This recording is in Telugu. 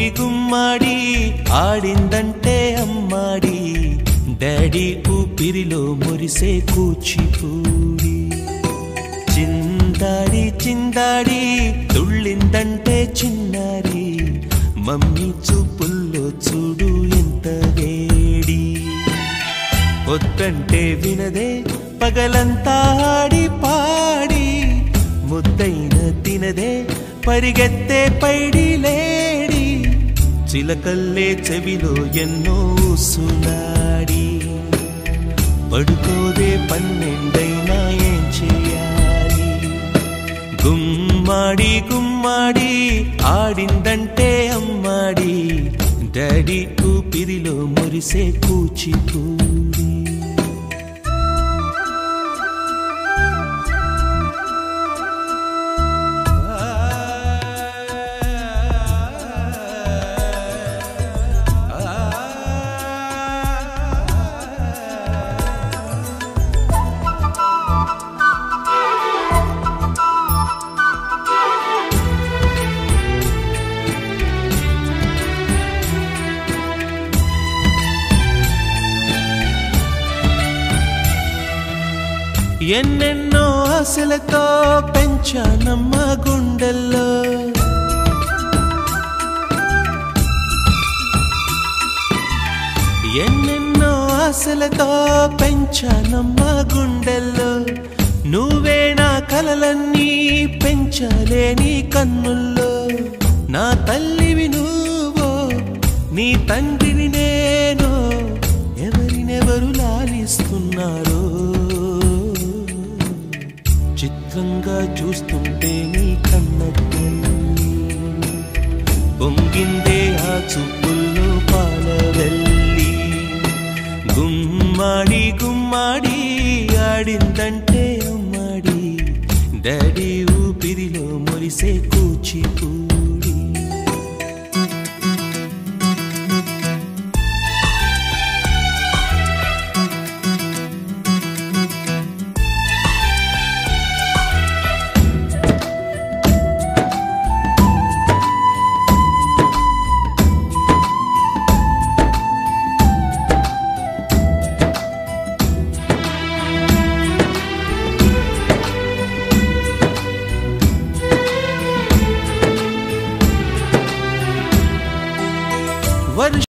గుమ్మాడి ఆడిందంటే అమ్మాడి డాడీ ఊపిరిలో మురిసే కూచిపూడి చిందాడి చిందాడి తుళ్ళిందంటే చిన్నారి మమ్మీ చూపుల్లో చూడు ఎంత వేడి వద్దంటే వినదే పగలంతా ఆడి పాడి ముద్దైన తినదే పరిగెత్తే పైడి లేడి చిలకల్లే చెవిలో ఎన్నో సునాడి పడుకోదే పన్నెండైనా ఏం చేయాలి గుమ్మాడి గుమ్మాడి ఆడిందంటే అమ్మాడి డాడీ ఊపిరిలో మురిసే కూచిపూడి ఎన్నెన్నో ఆశలతో పెంచానమ్మ గుండెల్లో ఎన్నెన్నో ఆశలతో పెంచానమ్మ గుండెల్లో నువ్వే నా కలలన్నీ పెంచాలే నీ కన్నుల్లో నా తల్లివి నువ్వో నీ తండ్రిని నేను ఎవరినెవరు లాలిస్తున్నారో చిత్రంగా చూస్తుంటే నీ కన్న తల్లి పొంగిందే ఆ చూపుల్లో పాలవెల్లి గుమ్మాడి గుమ్మాడి ఆడిందంటే అమ్మాడి డాడీ ఊపిరిలో మురిసే కూచిపూ